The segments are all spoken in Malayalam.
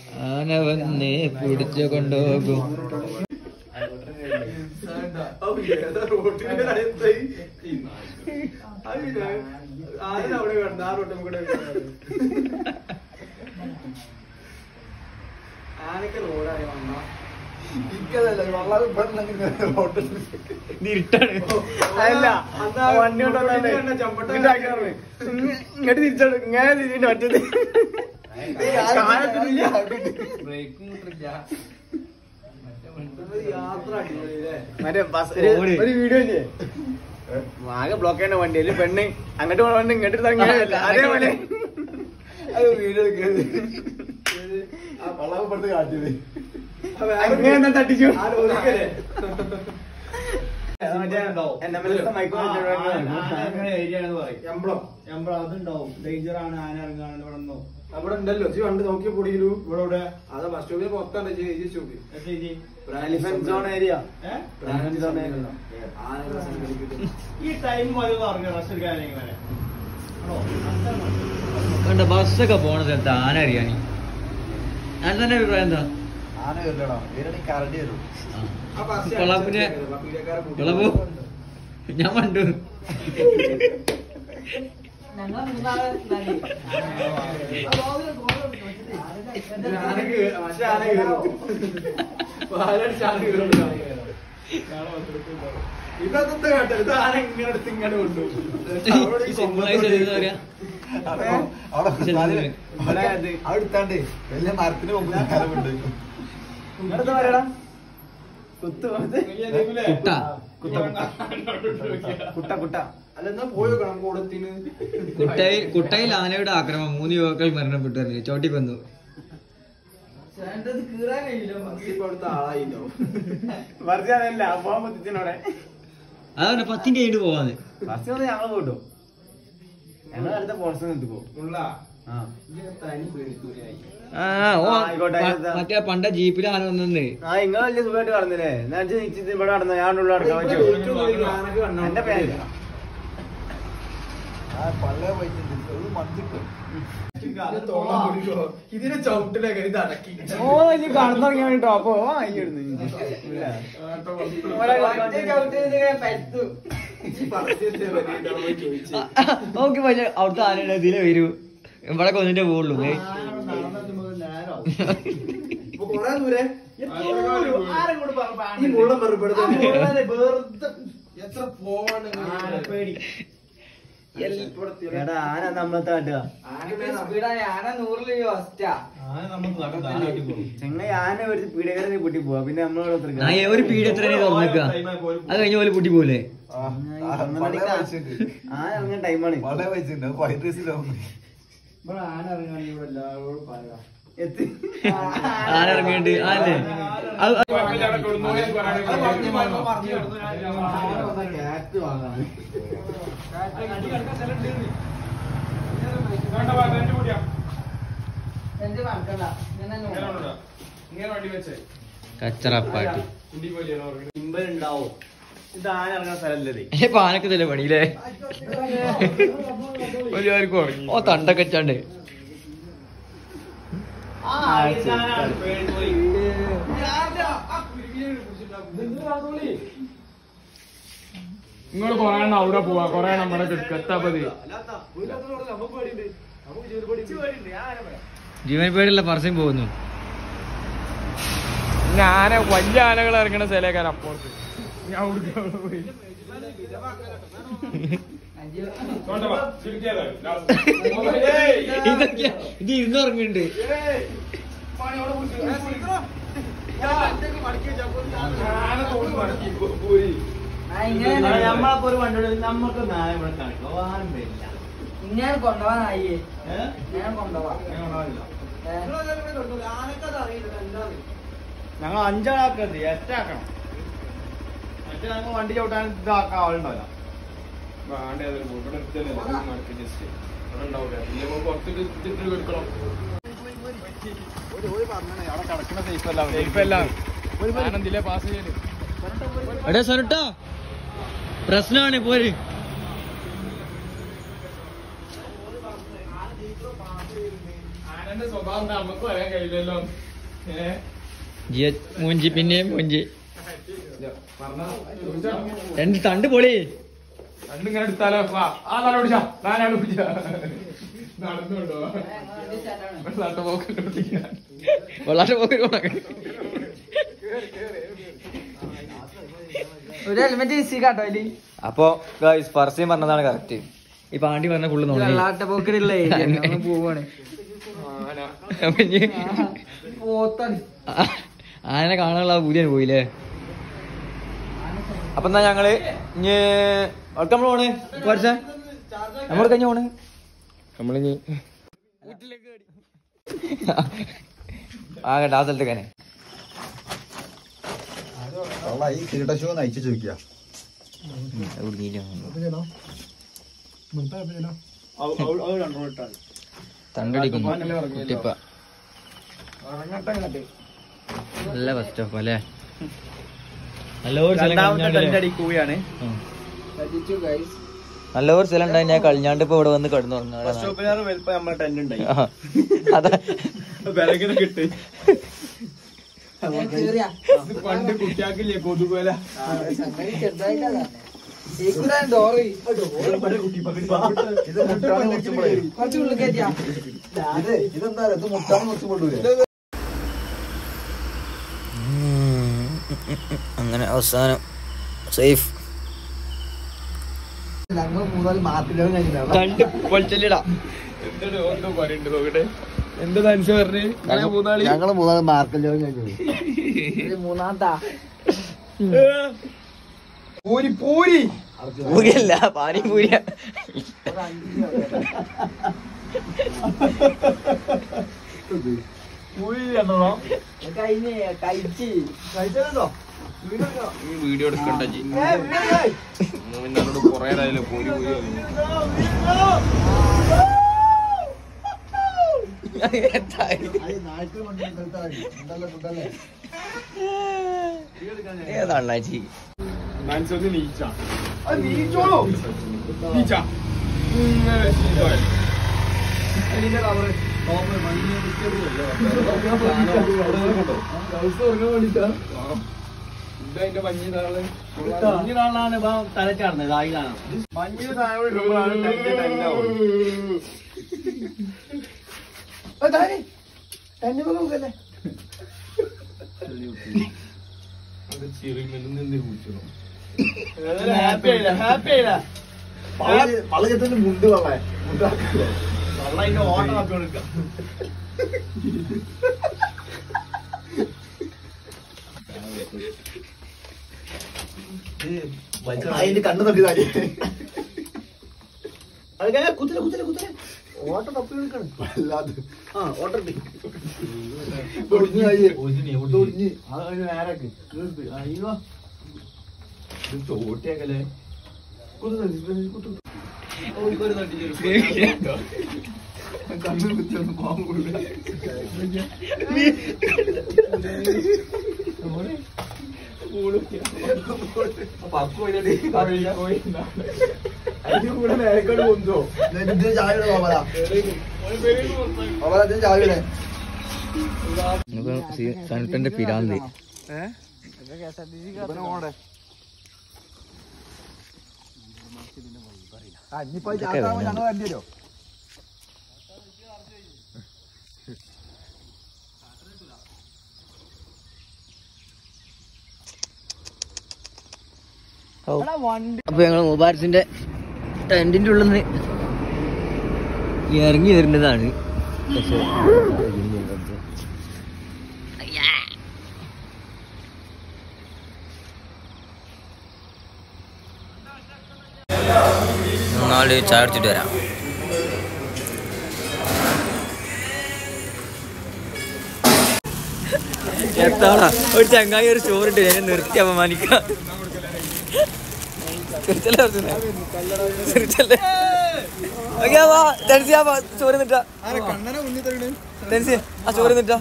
ആന വന്ന് പിടിച്ചു കൊണ്ടുപോകും അവിടെ കണ്ട ആ റോട്ടും കൂടെ ആനക്ക് റോഡായി വന്ന എനിക്കതല്ല വളരെ പെട്ടെന്ന് ഹോട്ടൽ ഇരുട്ടാണ് അതല്ല വണ്ടി കൊണ്ടുവന്നാലേ ഇങ്ങോട്ടാക്കി ഇങ്ങോട്ട് തിരിച്ചോളൂ ഇങ്ങനെ തിരിഞ്ഞിട്ട് ഒറ്റത് യാത്ര അടിപൊളിയല്ലേ മറ്റേ ബസ് ഒരു ഓടി. ഒരു വീഡിയോ ഇല്ലേ ആകെ ബ്ലോക്ക് ചെയ്യേണ്ട വണ്ടി അതില് പെണ്ണ് അങ്ങോട്ട് പോകണ വണ്ടി ഇങ്ങോട്ട് എടുത്താൽ ഇങ്ങനെ വരില്ല. അതേപോലെ അത് വീഡിയോ എടുക്കരുത് ആ വളവപ്പെടുത്ത് കാട്ടിയത് അങ്ങനെ എന്താ തട്ടിച്ചു ആ ലോറിക്കല്ലേ മറ്റേ NMLS മൈക്ക് എംബ്ലം അതുണ്ടാവും ഡേഞ്ചർ ആണ് ആന ഇറങ്ങാണ് ഇവിടെ നിന്നോ അവിടെ ഉണ്ടല്ലോ ജി വണ്ടി നോക്കിയ പൊടിയിലു ഇവിടെ ഇവിടെ അതാ ബസ് സ്റ്റോപ്പിൽ പുറത്താണ് ജി ജി സ്റ്റോപ്പ് എത്ര ഇഞ്ചി? എലിഫന്റ് സോൺ ഏരിയ ഏ? എലിഫന്റ് സോൺ ഏരിയ ആനകളെ സംഘടിപ്പിക്കുന്നു ഈ ടൈം മതി പറഞ്ഞു റഷ് എടുക്കാൻ ഇങ്ങനെ ആണോ കണ്ട ബസ്സൊക്കെ പോണ സ്ഥലത്ത് ആന അറിയാനി ഞാൻ തന്നെ അഭിപ്രായം എന്താ ആന വരില്ലടാ വരണി കരടി വരും ആ ബസ് കൊളാപ്പിനെ പീഡിയക്കാരെ കൂട്ടി. കൊളപ്പോ ഞാൻ കണ്ടു ആനക്ക് കേറും. പക്ഷെ ആന കേറും. പാലടിച്ച് ആന കേറും. ഇതൊക്കെ കേട്ടോ ഇത് ആന ഇങ്ങനെ എടുത്ത് ഇങ്ങനെ കൊണ്ടുപോകും ഈ സിമ്പിളായി ശരീരം പറയാ അവിടെ ചെല്ലുന്നത്. ഇവിടെ ഇത് അവിടെ എടുത്താണ്ടേ വലിയ മരത്തിന് മുമ്പ് കാലമുണ്ട് ഇങ്ങോട്ട് പറയടാ കുത്തു പോകത്ത്. കുട്ട കുത്ത കുത്ത കുട്ട കുട്ട അല്ല എന്നാ പോയോ നമുക്ക് കൂടത്തിന് കുട്ടയിൽ കുട്ടയിൽ ആനയുടെ ആക്രമണം മൂന്ന് യുവാക്കൾ മരണപ്പെട്ടു പറഞ്ഞു ചോട്ടി കൊന്നു ഇപ്പൊ അവിടുത്തെ ആളായില്ലോ വർഷല്ല പോകാൻ പറ്റിനോടെ അതന്നെ പത്തിന്റെ കഴിഞ്ഞിട്ട് പോവാന്ന് ഫസ്റ്റ് വന്ന് ഞങ്ങള് പോട്ടോ ഞങ്ങൾ അടുത്ത പോർട്സ് നിർത്തി പോകും ഉള്ള ആ തനി പേടിക്കൂലായി ആ ഓ ആയിക്കോട്ടെ, പ- ആയിക്കോട്ടെ. മറ്റേ പണ്ട ജീപ്പിൽ ആന വന്നേ ആ നിങ്ങൾ വലിയ സുഖമായിട്ട് കടന്നില്ലേ ഞാൻ നിശ്ചിത് ഇവിടെ കടന്നു ഞാൻ ഉള്ളിൽ കടക്കാൻ പറ്റുമോ ആനക്ക് കണ്ണു എന്റെ പേര് ആ പള്ളേ പോയിട്ടുണ്ട് ഒരു മന്തിക്കും ഇതിനെ ചവിട്ടിലേക്ക് ഇത് അടക്കി ഓ ഇനി കടന്നു തുടങ്ങിയാൽ കേട്ടോ അപ്പൊ അയ്യെടുന്നു ചോദിച്ചു നോക്കി പക്ഷെ അവിടുത്തെ ആനയുടെ ഇതിലെ വരൂ ഇവിടെ കൊന്നിട്ടേ പോവുള്ളൂ ഏ. ഇപ്പൊ കൊറേ ദൂരെ ഈ മുള്ള വെറുപ്പെടുത്ത എത്ര പോവാണ്ട് എടാ ആന നമ്മളെ താട്ടുക ചെങ്ങ ആന ഒരു പീഡകരെ പൊട്ടി പോവാ പിന്നെ നമ്മളോട് ആ ഏ, ഒരു പീഡ് എത്ര തുറന്നിക്ക അത് കഴിഞ്ഞ പോലെ പൊട്ടി പോലെ പള്ളേ പോയിട്ടുണ്ട് ആന ഇറങ്ങിയ ടൈമാണ് പള്ളേ പോയിട്ടുണ്ട് വൈറ്റ് ഡ്രസ്സിലാവും ഇവിടെ ആന ഇറങ്ങാണെങ്കിൽ ഇവിടെ എല്ലാവരോടും പറയാം എത്തി ആന ഇറങ്ങിയിട്ട് ആനല്ലേ അത് അത് കാറ്റ് വാങ്ങാൻ കച്ചറപ്പാട്ട് ഉണ്ടാവും ഇത് ആന ഇറങ്ങുന്ന സ്ഥലല്ലേ ഇപ്പൊ ആനക്ക് തന്നെ പണിയില്ലേ ഓ തണ്ടൊക്കെ വെച്ചാണ്ട് നിങ്ങൾ കൊറേ എണ്ണം അവിടെ പോവാ കൊറേ എണ്ണം ഇവിടെ കെത്താപ്പതി ജീവൻ പേടിയുള്ള പറശ്ശം പോകുന്നു ആന വലിയ ആനകൾ ഇറങ്ങണ സ്ഥലേക്കാൻ അപ്പുറത്ത് ഞാൻ അവിടേക്ക് അവിടെ പോയി ഇതൊക്കെയാ ഇത് ഇരുന്നുറങ്ങുന്നുണ്ട് നമ്മളപ്പോ ഒരു വണ്ടി നമ്മക്ക് നാളെ ഇവിടെ കാണിക്കാം ആരും വരില്ല ഇങ്ങനെ കൊണ്ടുപോവാനായി ഏഹ് ഞാൻ കൊണ്ടുപോവാ ഞങ്ങൾ അഞ്ചാളാക്കരുത് എട്ടാക്കണം മറ്റേ ഞങ്ങൾ വണ്ടി ചവിട്ടാൻ ഇതാക്കാൻ ആളുണ്ടാവില്ല പാസ് ചെയ്യല് എടേ സൊരട്ടോ പ്രശ്നമാണ് പോര് ആന ആനന്റെ സ്വഭാവം എന്താ നമുക്ക് പറയാൻ കഴിയില്ലല്ലോ ഏഹ് ജിയ മൂഞ്ചി പിന്നെയും മൂഞ്ചി രണ്ട് തണ്ട് പൊളി രണ്ടിങ്ങനെ എടുത്താലോ വാ ആ നാളെ പിടിച്ചാ നാലാള് പിടിച്ചാ നടന്നുകൊണ്ടോ വെള്ളാട്ട പോക്കറ്റ് പിടിക്കാൻ വെള്ളാട്ട പോക്കറ്റ് കൊണ്ടൊക്കെ ഒരു ഹെൽമെറ്റ് ഈസി കാട്ടോ അതില് അപ്പൊ ഗൈസ് ഫർസീം പറഞ്ഞതാണ് കറക്റ്റ് ഈ പാണ്ടി പറഞ്ഞ ഫുള്ള് നോക്കി വെള്ളാട്ട പോക്കറ്റുള്ള ഏരിയ പോവാണ് അപ്പൊ ഇനി പോത്താണ് ആനെ കാണാനുള്ള ആ പൂതിയാണ് പോയില്ലേ അപ്പൊ എന്നാ ഞങ്ങള് ഇനി എവിടേക്ക് നമ്മള് പോണ് കുറച്ച നമ്മള് കഴിഞ്ഞ പോണ് നമ്മളിനി ആ കേട്ടോ ആ സ്ഥലത്തേക്കാനെ ഈ കിരീട ഷോ നയിച്ചു ചോദിക്കുക തണ്ടടിക്കുന്നു കുട്ടിപ്പ നല്ല ഫസ്റ്റ് ഓഫ് അല്ലേ നല്ല ഒരു സ്ഥലം കഴിഞ്ഞാണ്ടല്ലേ? കൂയാണ് ഉം. പറ്റിച്ചു ഗൈസ് നല്ല ഒരു സ്ഥലം ഉണ്ടായി ഞാൻ കഴിഞ്ഞാണ്ട് ഇപ്പൊ ഇവിടെ വന്ന് കിടന്നു സ്റ്റോപ്പിനാറ് വലുപ്പം നമ്മളെ ടെന്റ് ഉണ്ടായി അതാ വിലകിനെ കിട്ടി കേറിയാ പണ്ട് കുട്ടിയാക്കില്ലേ കൊതുകുല സംഗതി ചെറുതായിട്ടാ ഈ ഡോറ് ഇത് മുട്ടാണ് കുറച്ച് പോയി. കുറച്ച് ഉള്ളിൽ കയറ്റിയാ ഇത് ഇതെന്താ ഇത് മുട്ടാണ് കുറച്ച് കൊണ്ടുവരും അങ്ങനെ അവസാനം സേഫ് ഞങ്ങൾ മൂന്നാല് മാർക്കിലാണ് കഴിഞ്ഞില്ല കണ്ട് പൊളിച്ചല്ലിടാ എന്താണ് ഓർമ്മ പറയണ്ട് നോക്കട്ടെ എന്താ അനുസ പറഞ്ഞ് ഇങ്ങനെ മൂന്നാളി ഞങ്ങള് മൂന്നാല് മാർക്കിലാണ് കഴിഞ്ഞത് ഇത് മൂന്നാമത്താ പൂരി പൂരി പൂരിയല്ല പാനി പൂരിയ പൂരി രണ്ടെണ്ണം കഴിഞ്ഞ് കഴിച്ച് കഴിച്ചോ ഈ വീഡിയോ എടുക്കണ്ട ജി എന്നോട് കൊറേ നേരം പോരി പോരി നാട്ടിൽ വന്നിട്ട് ഫുഡല്ലേ ഏതാണ്ണാച്ചി മനസ്സൊന്ന് നീച്ച അത് നീച്ചോളൂ നീച്ച ഇങ്ങനെ ശീലമായി. അതിന്റെ കവറ് ഇതാ അതിന്റെ മഞ്ഞ താളെ ഇങ്ങനെയുള്ളതാണ് തലച്ചാടുന്നത് ആയിലാണ് മഞ്ഞ സാധനം ഇടുമ്പോഴാണ് ടെന്റ് ടെന്റ് ആവുന്നത് ടെന്റ് നോക്കല്ലേ അത് ചെറിയ നിന്ന് കുടിച്ചോ ഹാപ്പി ആയില്ല ഹാപ്പി ആയില്ല വളകത്തിന്റെ മുണ്ട് വള്ളേ വെള്ളം അതിന്റെ ഓട്ടം ആക്കി കൊടുക്കാം അതിന്റെ കണ്ണ് തട്ടിയതായി അത് കഴിഞ്ഞാൽ കുത്തിര കുത്തിര കുത്തിര ഓട്ടം തപ്പി കൊടുക്കണം അല്ലാതെ ആ ഓട്ടം ഒടിഞ്ഞു ഒടിഞ്ഞ് നേരാക്കി അയ്യോ ഇത് ചോട്ടിയാക്കല്ലേ കുത്തു കുത്തു കണ്ണു കുത്തൊന്നും പോകില്ല അതിന്റെ കൂടെ നേരക്കാട് കൊന്തോ ഇതിന് ചായ കോമല കോമല ഇതിന് ചായ സൺട്ടന്റെ പിരാന്ത് ഇനിയിപ്പോ ചാത്താവുമ്പോ ഞങ്ങൾ വണ്ടി തരുമോ അപ്പൊ ഞങ്ങൾ മുബാരസിന്റെ ടെന്റിന്റെ ഉള്ളിൽ നിന്ന് ഇറങ്ങി വരുന്നതാണ് പക്ഷേ നാല് ചായ അടിച്ചിട്ട് വരാം എത്താടാ ഒരു ചങ്ങായി ഒരു ചോറിട്ട് ഞാൻ നിർത്തി അപമാനിക്കാം ചിരിച്ചല്ലേ അർജുനെ? ചിരിച്ചല്ലേ? ഓക്കേ, വാ, ടെൻസി, ആ, വാ, ചോറ് നിട്ടാ ടെൻസി, ആ ചോറ് നിട്ടാ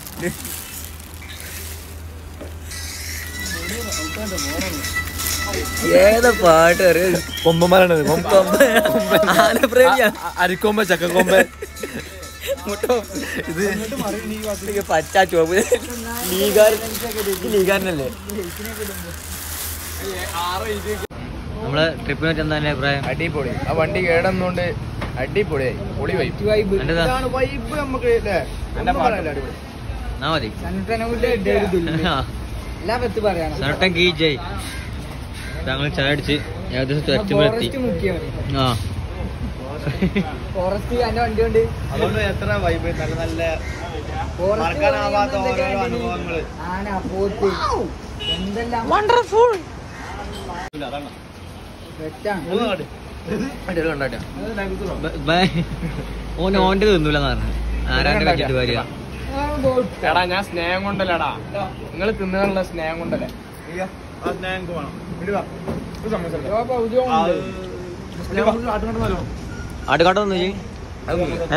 ഏതാ പാട്ട് കൊമ്പന്മാരാണ് ആനപ്രേമിയാ അരിക്കൊമ്പ ചക്കക്കൊമ്പ മുട്ടോ ഇത് ഇത് പച്ച ചുവപ്പ് ലീഗാർ ലീഗാരനല്ലേ നമ്മളെ ട്രിപ്പിനെ പറ്റി എന്താ അഭിപ്രായം അടിപൊളി ആ വണ്ടി കേടന്നുകൊണ്ട് അടിപൊളിയായി പൊളി വൈബ് എന്റേതാ ഇതാണ് വൈബ് നമുക്ക് അല്ലേ എന്റെ പാട്ടല്ലേ അടിപൊളി എന്നാ മതി ആ, എല്ലാ പത്ത് പറയണം സനട്ടൻ കീ ജയ് ഞങ്ങൾ ചായ അടിച്ച് ഏകദേശം തുരച്ചുമ്പോഴെത്തി ഫോറസ്റ്റ് മുക്കിയാ മതി ആ ഫോറസ്റ്റ് എന്റെ വണ്ടി കൊണ്ട് അതുകൊണ്ട് എത്ര വൈബ് നല്ല നല്ല ഫോറസ്റ്റ് മറക്കാനാവാത്ത പോയി ഓരോരോ എന്തൊക്കെയാണ് അനുഭവങ്ങള് ആന പോത്ത് എന്തെല്ലാം വണ്ടർഫുൾ തെറ്റാണ് അടിപൊളി കൊണ്ടാട്ടെ ഓൻ ഓന്റെ തിന്നൂലെന്ന് പറഞ്ഞു ആരാണ്ട് വെച്ചിട്ട് വരിക എടാ ഞാൻ സ്നേഹം കൊണ്ടല്ലടാ നിങ്ങൾ തിന്നാനുള്ള സ്നേഹം കൊണ്ടല്ലേ അത് ഞങ്ങൾക്ക് വേണം ഇത് സമോസ അല്ലേ? ആട്ടുകാട്ട തിന്നു ചെയ് ഏ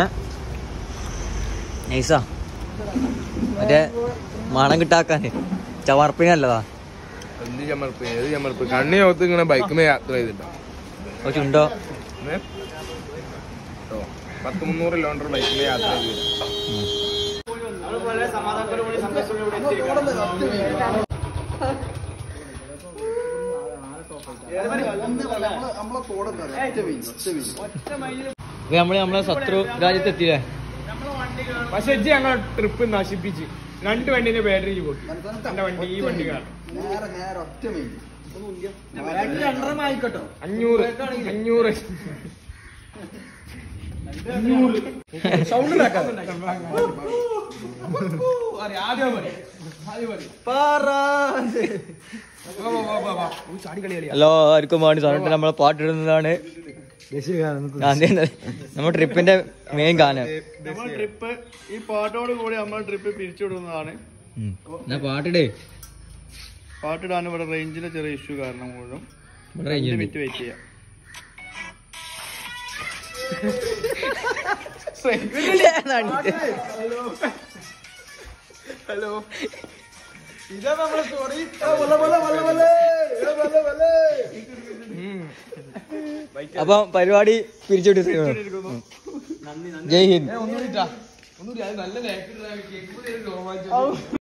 നൈസാ മറ്റേ മണം കിട്ടാക്കാന് ചവർപ്പിനല്ലതാ എന്ത് ചമ്മർപ്പ് ഏത് ചമ്മർപ്പ് കണ്ണി നോത്ത് ഇങ്ങനെ ബൈക്കുമേ യാത്ര ചെയ്തിട്ടോ കുറച്ചുണ്ടോ ഏ? കേട്ടോ. പത്ത് മുന്നൂറ് കിലോമീറ്റർ ബൈക്കിലെ യാത്ര ചെയ്തു വളരെ സമാധാനത്തോടുകൂടി സന്തോഷത്തോടുകൂടി എത്തിയിരിക്കണം നമ്മളെ തോടെന്താ ഒറ്റ വീഞ്ഞ് ഒറ്റ വീഞ്ഞ് ഇപ്പൊ നമ്മള് നമ്മളെ ശത്രു രാജ്യത്ത് എത്തിയില്ലേ പക്ഷെ ഇജ്ജ് ഞങ്ങൾ ട്രിപ്പ് നശിപ്പിച്ച് രണ്ട് വണ്ടിന്റെ ബാറ്ററി പോയി എന്റെ വണ്ടി ഈ വണ്ടി കാണും നേരെ നേരെ ഒറ്റ വീഞ്ഞ് അഞ്ഞൂറ് അഞ്ഞൂറ് സൗണ്ട് ഹലോ ആർക്കും വേണ്ടി സോണട്ട് നമ്മളെ പാട്ടിടുന്നതാണ് അതെ നമ്മുടെ ട്രിപ്പിന്റെ മെയിൻ ഗാനം നമ്മൾ ട്രിപ്പ് ഈ പാട്ടോട് കൂടി നമ്മൾ ട്രിപ്പ് പിരിച്ചുവിടുന്നതാണ് ഉം. എന്നാ പാട്ടിടേ പാട്ടിടാൻ ഇവിടെ റേഞ്ചിലെ ചെറിയ ഇഷ്യൂ കാരണം മൂലം ഇവിടെ range ഉണ്ട്. മിനിറ്റ് വെയിറ്റ് ചെയ്യാം ഹലോ അപ്പൊ പരിപാടി പിരിച്ചുവിട്ടു ജയ് ഹിന്ദ് ഒന്നുകൂടി ഒന്നുകൂടി അത് നല്ല നേക്കിട്ട്